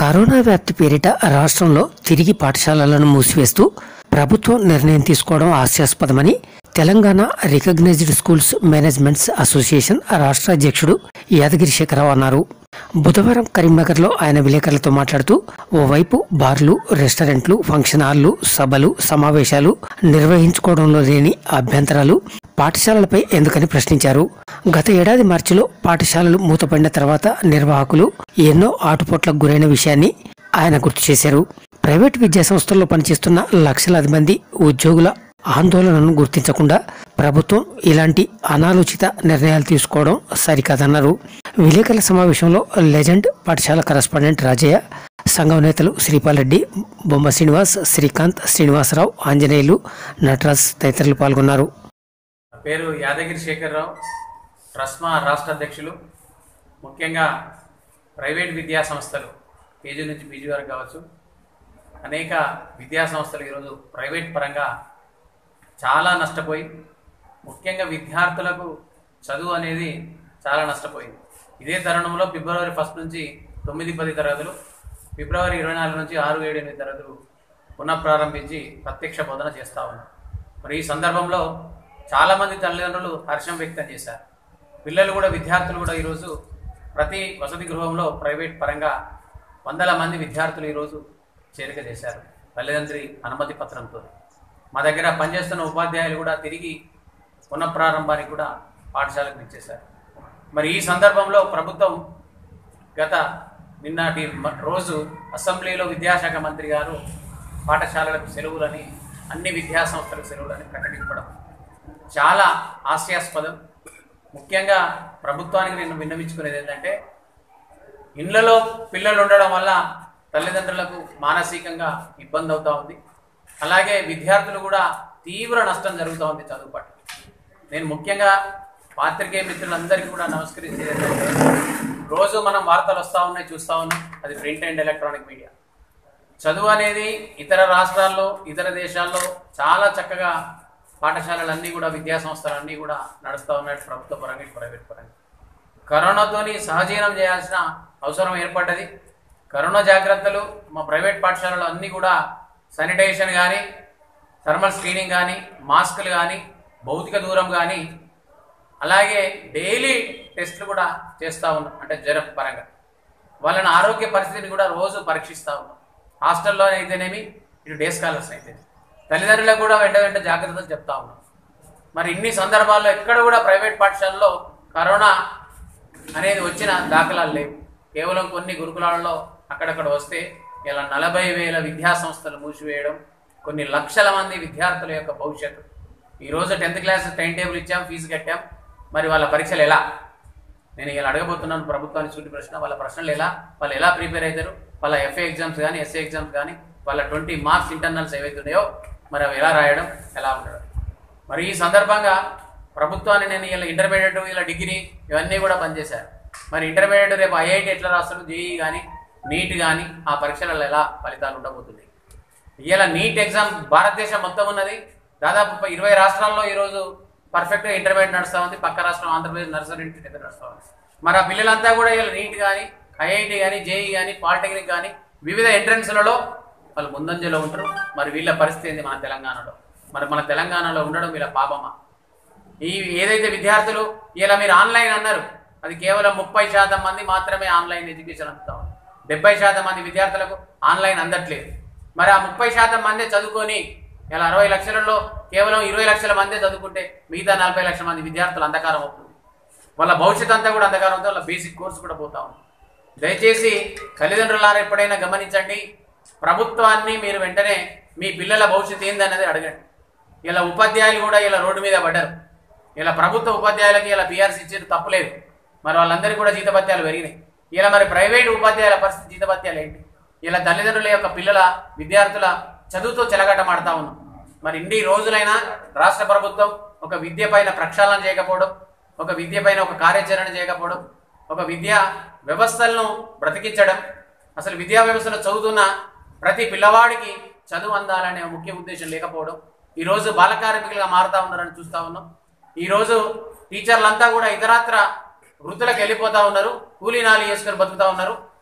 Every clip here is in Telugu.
కరోనా వ్యాప్తి పేరిట రాష్ట్రంలో తిరిగి పాఠశాలలను మూసివేస్తూ ప్రభుత్వం నిర్ణయం తీసుకోవడం హాస్యాస్పదమని Telangana recognised schools managements association రాష్ట్ర అధ్యక్షుడు యాదగిరి శేఖరరావు అన్నారు బుధవారం కరీంనగర్లో ఆయన విలేకరులతో మాట్లాడుతూ ఓవైపు బార్లు రెస్టారెంట్లు ఫంక్షన్ హాళ్లు సభలు సమావేశాలు నిర్వహించుకోవడంలో లేని అభ్యంతరాలు పాఠశాలలపై ఎందుకని ప్రశ్నించారు గత ఏడాది మార్చిలో పాఠశాలలు మూతపడిన తర్వాత నిర్వాహకులు ఎన్నో ఆటుపోట్లకు గురైన విషయాన్ని ఆయన గుర్తు చేశారు ప్రైవేట్ విద్యా సంస్థల్లో పనిచేస్తున్న లక్షలాది మంది ఉద్యోగుల ఆందోళనను గుర్తించకుండా ప్రభుత్వం ఇలాంటి అనాలోచిత నిర్ణయాలు తీసుకోవడం సరికాదన్నారు విలేకరుల సమావేశంలో లెజెండ్ పాఠశాల కరస్పాండెంట్ రాజయ్య సంఘం నేతలు శ్రీపాల్ రెడ్డి బొమ్మ శ్రీనివాస్ శ్రీకాంత్ శ్రీనివాసరావు ఆంజనేయులు నటరాజ్ తదితరులు పాల్గొన్నారు నా పేరు యాదగిరి శేఖర్రావు ట్రస్మా రాష్ట్ర అధ్యక్షులు ముఖ్యంగా ప్రైవేట్ విద్యా సంస్థలు కేజీ నుంచి పీజీ వరకు కావచ్చు అనేక విద్యా సంస్థలు ఈరోజు ప్రైవేట్ పరంగా చాలా నష్టపోయి ముఖ్యంగా విద్యార్థులకు చదువు అనేది చాలా నష్టపోయింది ఇదే తరుణంలో ఫిబ్రవరి ఫస్ట్ నుంచి తొమ్మిది పది తరగతులు ఫిబ్రవరి ఇరవై నాలుగు నుంచి ఆరు ఏడు ఎనిమిది తరగతులు పునఃప్రారంభించి ప్రత్యక్ష బోధన చేస్తా ఉన్నాం మరి ఈ సందర్భంలో చాలామంది తల్లిదండ్రులు హర్షం వ్యక్తం చేశారు పిల్లలు కూడా విద్యార్థులు కూడా ఈరోజు ప్రతి వసతి గృహంలో ప్రైవేట్ పరంగా వందల మంది విద్యార్థులు ఈరోజు చేరిక చేశారు తల్లిదండ్రి అనుమతి పత్రంతో మా దగ్గర పనిచేస్తున్న ఉపాధ్యాయులు కూడా తిరిగి పునఃప్రారంభానికి కూడా పాఠశాలకు ఇచ్చేశారు మరి ఈ సందర్భంలో ప్రభుత్వం గత నిన్నటి మ- రోజు అసెంబ్లీలో విద్యాశాఖ మంత్రి గారు పాఠశాలలకు సెలవులని అన్ని విద్యా సంస్థలకు సెలవులని ప్రకటించడం చాలా హాస్యాస్పదం ముఖ్యంగా ప్రభుత్వానికి నేను విన్నవించుకునేది ఏంటంటే ఇళ్లలో పిల్లలు ఉండడం వల్ల తల్లిదండ్రులకు మానసికంగా ఇబ్బంది అవుతా ఉంది అలాగే విద్యార్థులు కూడా తీవ్ర నష్టం జరుగుతూ ఉంది చదువు పట్ల నేను ముఖ్యంగా పాత్రికేయ మిత్రులందరికీ కూడా నమస్కరించేది ఏంటంటే రోజు మనం వార్తలు వస్తూ ఉన్నాయి చూస్తూ ఉన్నాం అది ప్రింట్ అండ్ ఎలక్ట్రానిక్ మీడియా చదువు అనేది ఇతర రాష్ట్రాల్లో ఇతర దేశాల్లో చాలా చక్కగా పాఠశాలలన్నీ కూడా విద్యా సంస్థలన్నీ కూడా నడుస్తూ ఉన్నాయి ప్రభుత్వ పరంగా ఇటు ప్రైవేట్ పరంగా కరోనాతోని సహజీవనం చేయాల్సిన అవసరం ఏర్పడ్డది కరోనా జాగ్రత్తలు మా ప్రైవేట్ పాఠశాలలో అన్నీ కూడా శానిటైజేషన్ కానీ థర్మల్ స్క్రీనింగ్ కానీ మాస్కులు కానీ భౌతిక దూరం కానీ అలాగే డైలీ టెస్టులు కూడా చేస్తూ ఉన్నాం అంటే జ్వరం పరంగా వాళ్ళని ఆరోగ్య పరిస్థితిని కూడా రోజు పరీక్షిస్తూ ఉన్నాం హాస్టల్లో అయితేనేమి ఇటు డే స్కాలర్స్ అయితే తల్లిదండ్రులకు కూడా వెంట వెంట జాగ్రత్తలు చెప్తా ఉన్నాం మరి ఇన్ని సందర్భాల్లో ఎక్కడ కూడా ప్రైవేట్ పాఠశాలలో కరోనా అనేది వచ్చిన దాఖలాలు లేవు కేవలం కొన్ని గురుకులాలలో అక్కడక్కడ వస్తే ఇలా నలభై వేల విద్యా సంస్థలు మూసివేయడం కొన్ని లక్షల మంది విద్యార్థుల యొక్క భవిష్యత్తు ఈరోజు టెన్త్ క్లాస్ టైం టేబుల్ ఇచ్చాం ఫీజు కట్టాం మరి వాళ్ళ పరీక్షలు ఎలా నేను ఇలా అడగబోతున్నాను ప్రభుత్వానికి సూటి ప్రశ్న వాళ్ళ ప్రశ్నలు ఎలా వాళ్ళు ఎలా ప్రిపేర్ అవుతారు వాళ్ళ ఎఫ్ఏ ఎగ్జామ్స్ కానీ ఎస్ఏ ఎగ్జామ్స్ కానీ వాళ్ళ ట్వంటీ మార్క్స్ ఇంటర్నల్స్ ఏవైతే ఉన్నాయో మరి అవి ఎలా రాయడం ఎలా ఉండడం మరి ఈ సందర్భంగా ప్రభుత్వాన్ని నేను ఇలా ఇంటర్మీడియట్ ఇలా డిగ్రీ ఇవన్నీ కూడా పనిచేశారు మరి ఇంటర్మీడియట్ రేపు ఐఐటి ఎట్లా రాస్తారు జేఈ కానీ నీట్ కానీ ఆ పరీక్షలలో ఎలా ఫలితాలు ఉండబోతున్నాయి ఇలా నీట్ ఎగ్జామ్ భారతదేశం మొత్తం ఉన్నది దాదాపు ప- ఇరవై రాష్ట్రాల్లో ఈరోజు పర్ఫెక్ట్గా ఇంటర్మీడియట్ నడుస్తూ ఉంది పక్క రాష్ట్రం ఆంధ్రప్రదేశ్ నర్సరీ నుంచి నడుస్తూ ఉంది మరి ఆ పిల్లలంతా కూడా ఇలా నీట్ కానీ ఐఐటి కానీ జేఈ కానీ పాలిటెక్నిక్ కానీ వివిధ ఎంట్రన్స్లలో వాళ్ళు ముందంజలో ఉంటారు మరి వీళ్ళ పరిస్థితి ఏంది మన తెలంగాణలో మరి మన తెలంగాణలో ఉండడం వీళ్ళ పాపమా ఈ ఏదైతే విద్యార్థులు ఇలా మీరు ఆన్లైన్ అన్నారు అది కేవలం ముప్పై శాతం మంది మాత్రమే ఆన్లైన్ ఎడ్యుకేషన్ అందుతాం డెబ్బై శాతం మంది విద్యార్థులకు ఆన్లైన్ అందట్లేదు మరి ఆ ముప్పై శాతం మందే చదువుకొని ఇలా అరవై లక్షలలో కేవలం ఇరవై లక్షల మందే చదువుకుంటే మిగతా నలభై లక్షల మంది విద్యార్థులు అంధకారం అవుతుంది వాళ్ళ భవిష్యత్ అంతా కూడా అంధకారంతో వాళ్ళ బేసిక్ కోర్సు కూడా పోతా ఉంది దయచేసి తల్లిదండ్రులారా ఎప్పుడైనా గమనించండి ప్రభుత్వాన్ని మీరు వెంటనే మీ పిల్లల భవిష్యత్తు ఏందనేది అడగండి ఇలా ఉపాధ్యాయులు కూడా ఇలా రోడ్డు మీద పడ్డారు ఇలా ప్రభుత్వ ఉపాధ్యాయులకి ఇలా పిఆర్సీ ఇచ్చేది తప్పులేదు మరి వాళ్ళందరికీ కూడా జీతభత్యాలు పెరిగినాయి ఇలా మరి ప్రైవేట్ ఉపాధ్యాయుల పరిస్థితి జీతభత్యాలు ఏంటి ఇలా తల్లిదండ్రుల యొక్క పిల్లల విద్యార్థుల చదువుతో చెలగటమాడుతా ఉన్నాం మరి ఇన్ని రోజులైనా రాష్ట్ర ప్రభుత్వం ఒక విద్య పైన ప్రక్షాళన చేయకపోవడం ఒక విద్య పైన ఒక కార్యాచరణ చేయకపోవడం ఒక విద్యా వ్యవస్థలను బ్రతికించడం అసలు విద్యా వ్యవస్థలో చదువుతున్న ప్రతి పిల్లవాడికి చదువు అందాలనే ముఖ్య ఉద్దేశం లేకపోవడం ఈరోజు బాల కార్మికులుగా మారుతా ఉన్నారని చూస్తా ఉన్నాం ఈరోజు టీచర్లంతా కూడా ఇతరత్ర వృత్తులకు వెళ్ళిపోతా ఉన్నారు కూలీ నాలి చేసుకొని బతుకుతా ఉన్నారు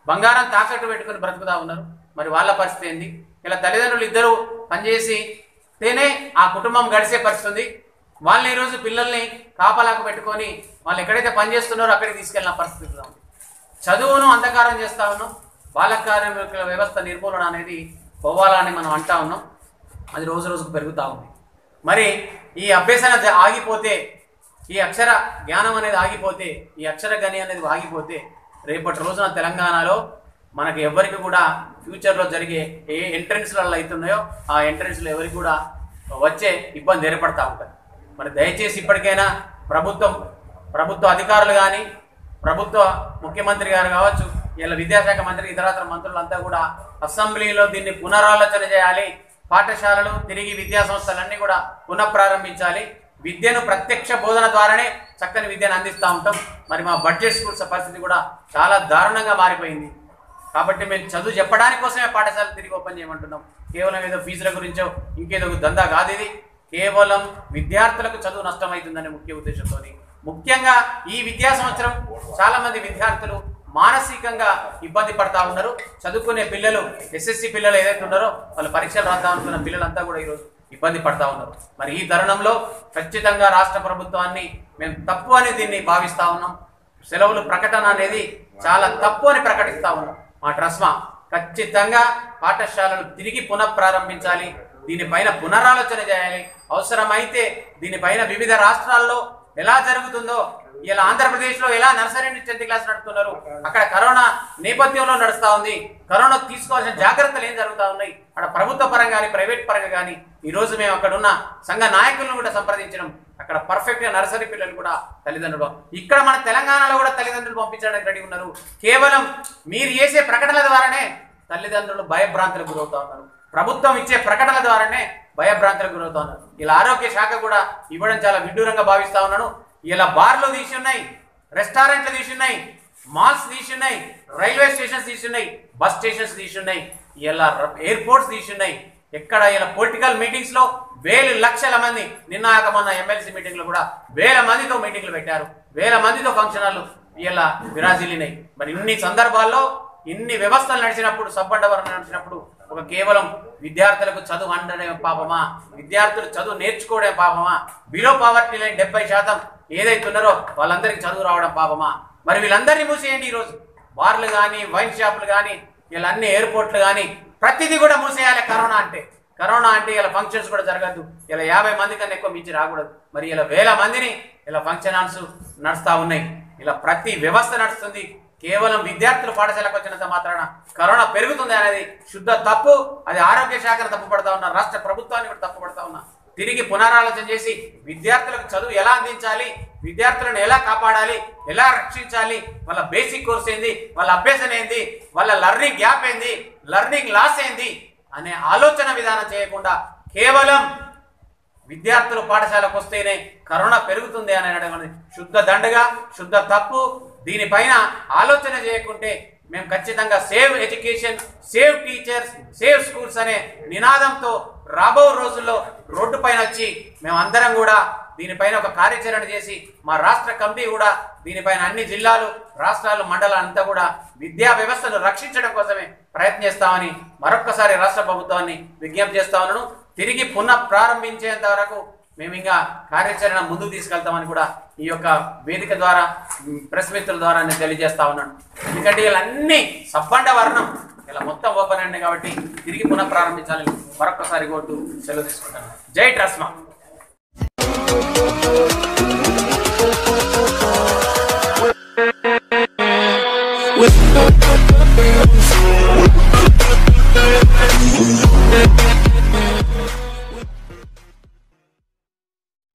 బంగారం తాకట్టు పెట్టుకుని బ్రతుకుతా ఉన్నారు మరి వాళ్ళ పరిస్థితి ఏంది ఇలా తల్లిదండ్రులు ఇద్దరు పనిచేసి తేనే ఆ కుటుంబం గడిచే పరిస్థితి ఉంది వాళ్ళని ఈరోజు పిల్లల్ని కాపలాకు పెట్టుకొని వాళ్ళు ఎక్కడైతే పని చేస్తున్నారో అక్కడికి తీసుకెళ్ళిన పరిస్థితి కూడా ఉంది చదువును అంధకారం చేస్తా ఉన్నాం బాల కార్మికుల వ్యవస్థ నిర్మూలన అనేది పోవాలని మనం అంటా ఉన్నాం అది రోజు రోజుకు పెరుగుతూ ఉంది మరి ఈ అభ్యసన జ- ఆగిపోతే ఈ అక్షర జ్ఞానం అనేది ఆగిపోతే ఈ అక్షర గని అనేది ఆగిపోతే రేపటి రోజున తెలంగాణలో మనకి ఎవరికి కూడా ఫ్యూచర్లో జరిగే ఏ ఎంట్రన్స్లలో అవుతున్నాయో ఆ ఎంట్రన్స్లో ఎవరికి కూడా వచ్చే ఇబ్బంది ఏర్పడతా ఉంటుంది మరి దయచేసి ఇప్పటికైనా ప్రభుత్వం ప్రభుత్వ అధికారులు కానీ ప్రభుత్వ ముఖ్యమంత్రి గారు కావచ్చు ఇలా విద్యాశాఖ మంత్రి ఇతరత్ర మంత్రులంతా కూడా అసెంబ్లీలో దీన్ని పునరాలోచన చేయాలి పాఠశాలలు తిరిగి విద్యా సంస్థలన్నీ కూడా పునఃప్రారంభించాలి విద్యను ప్రత్యక్ష బోధన ద్వారానే చక్కని విద్యను అందిస్తూ ఉంటాం మరి మా బడ్జెట్ స్కూల్స్ పరిస్థితి కూడా చాలా దారుణంగా మారిపోయింది కాబట్టి మేము చదువు చెప్పడానికి కోసమే పాఠశాల తిరిగి ఓపెన్ చేయమంటున్నాం కేవలం ఏదో ఫీజుల గురించో ఇంకేదో దందా కాదు ఇది కేవలం విద్యార్థులకు చదువు నష్టమవుతుందనే ముఖ్య ఉద్దేశంతో ముఖ్యంగా ఈ విద్యా సంవత్సరం చాలా మంది విద్యార్థులు మానసికంగా ఇబ్బంది పడతా ఉన్నారు చదువుకునే పిల్లలు ఎస్ఎస్సి పిల్లలు ఏదైతే ఉన్నారో వాళ్ళు పరీక్షలు రాద్దాం అనుకున్న పిల్లలంతా కూడా ఈరోజు ఇబ్బంది పడతా ఉన్నారు మరి ఈ తరుణంలో ఖచ్చితంగా రాష్ట్ర ప్రభుత్వాన్ని మేము తప్పు అని దీన్ని భావిస్తా ఉన్నాం సెలవులు ప్రకటన అనేది చాలా తప్పు అని ప్రకటిస్తా ఉన్నాం మా ట్రస్మా ఖచ్చితంగా పాఠశాలలు తిరిగి పునఃప్రారంభించాలి దీనిపైన పునరాలోచన చేయాలి అవసరమైతే దీనిపైన వివిధ రాష్ట్రాల్లో ఎలా జరుగుతుందో ఇలా ఆంధ్రప్రదేశ్లో ఎలా నర్సరీ నుంచి టెన్త్ క్లాస్ నడుపుతున్నారు అక్కడ కరోనా నేపథ్యంలో నడుస్తా ఉంది కరోనా తీసుకోవాల్సిన జాగ్రత్తలు ఏం జరుగుతా ఉన్నాయి అక్కడ ప్రభుత్వ పరంగా కానీ ప్రైవేట్ పరంగా కానీ ఈ రోజు మేము అక్కడ ఉన్న సంఘ నాయకులను కూడా సంప్రదించడం అక్కడ పర్ఫెక్ట్ గా నర్సరీ పిల్లలు కూడా తల్లిదండ్రులు ఇక్కడ మన తెలంగాణలో కూడా తల్లిదండ్రులు పంపించడానికి రెడీ ఉన్నారు కేవలం మీరు చేసే ప్రకటనల ద్వారానే తల్లిదండ్రులు భయభ్రాంతులకు గురవుతా ఉన్నారు ప్రభుత్వం ఇచ్చే ప్రకటనల ద్వారానే భయభ్రాంతులకు గురవుతా ఉన్నారు ఇలా ఆరోగ్య శాఖ కూడా ఇవ్వడం చాలా విడ్డూరంగా భావిస్తా ఉన్నాను ఇలా బార్లు తీసి ఉన్నాయి రెస్టారెంట్లు తీసి ఉన్నాయి మాల్స్ తీసి ఉన్నాయి రైల్వే స్టేషన్స్ తీసి ఉన్నాయి బస్ స్టేషన్స్ తీసి ఉన్నాయి ఇలా ఎయిర్పోర్ట్స్ తీసి ఉన్నాయి ఎక్కడ ఇలా పొలిటికల్ మీటింగ్స్ లో వేలు లక్షల మంది నిన్న కాక మొన్న ఎమ్మెల్సీ మీటింగ్ లో కూడా వేల మందితో మీటింగ్లు పెట్టారు వేల మందితో ఫంక్షన్ హాల్ ఇలా విరాజిల్లినాయి మరి ఇన్ని సందర్భాల్లో ఇన్ని వ్యవస్థలు నడిచినప్పుడు సబ్బండవరం నడిచినప్పుడు ఒక కేవలం విద్యార్థులకు చదువు అండనే పాపమా విద్యార్థులు చదువు నేర్చుకోవడం పాపమా బిలో పావర్టీ లైన్ డెబ్బై శాతం ఏదైతే ఉన్నారో వాళ్ళందరికీ చదువు రావడం పాపమా మరి వీళ్ళందరినీ మూసేయండి ఈరోజు బార్లు కానీ వైన్ షాపులు కానీ ఇలా అన్ని ఎయిర్పోర్ట్లు కానీ ప్రతిదీ కూడా మూసేయాలి కరోనా అంటే కరోనా అంటే ఇలా ఫంక్షన్స్ కూడా జరగద్దు ఇలా యాభై మంది కన్నా ఎక్కువ మించి రాకూడదు మరి ఇలా వేల మందిని ఇలా ఫంక్షన్ హాల్స్ నడుస్తా ఉన్నాయి ఇలా ప్రతి వ్యవస్థ నడుస్తుంది కేవలం విద్యార్థులు పాఠశాలకు వచ్చినంత మాత్రాన కరోనా పెరుగుతుంది అనేది శుద్ధ తప్పు అది ఆరోగ్య శాఖను తప్పు పడతా ఉన్నా రాష్ట్ర ప్రభుత్వాన్ని కూడా తప్పు పడతా ఉన్నా తిరిగి పునరాలోచన చేసి విద్యార్థులకు చదువు ఎలా అందించాలి విద్యార్థులను ఎలా కాపాడాలి ఎలా రక్షించాలి వాళ్ళ బేసిక్ కోర్స్ ఏంది వాళ్ళ అభ్యసన ఏంది వాళ్ళ లర్నింగ్ గ్యాప్ ఏంది లర్నింగ్ లాస్ ఏంది అనే ఆలోచన విధానం చేయకుండా కేవలం విద్యార్థులు పాఠశాలకు వస్తేనే కరోనా పెరుగుతుంది అని అనడం అనేది శుద్ధ దండగా శుద్ధ తప్పు దీనిపైన ఆలోచన చేయకుంటే మేము ఖచ్చితంగా save education save teachers save schools అనే నినాదంతో రాబో రోజుల్లో రోడ్డు పైన వచ్చి మేమందరం కూడా దీనిపైన ఒక కార్యాచరణ చేసి మా రాష్ట్ర కమిటీ కూడా దీనిపైన అన్ని జిల్లాలు రాష్ట్రాలు మండలాలు అంతా కూడా విద్యా వ్యవస్థను రక్షించడం కోసమే ప్రయత్నిస్తామని మరొక్కసారి రాష్ట్ర ప్రభుత్వాన్ని విజ్ఞప్తి చేస్తా ఉన్నాను తిరిగి పునః ప్రారంభించేంత వరకు మేము ఇంకా కార్యాచరణ ముందుకు తీసుకెళ్తామని కూడా ఈ యొక్క వేదిక ద్వారా ఉమ్, ప్రెస్ మిత్రుల ద్వారా నేను తెలియజేస్తా ఉన్నాను ఎందుకంటే వీళ్ళన్నీ సబ్బండ వర్ణం ఇలా మొత్తం ఓపెన్ అయింది కాబట్టి తిరిగి పునః ప్రారంభించాలని మరొక్కసారి కోరుతూ సెలవు తీసుకుంటాను జై ట్రస్మా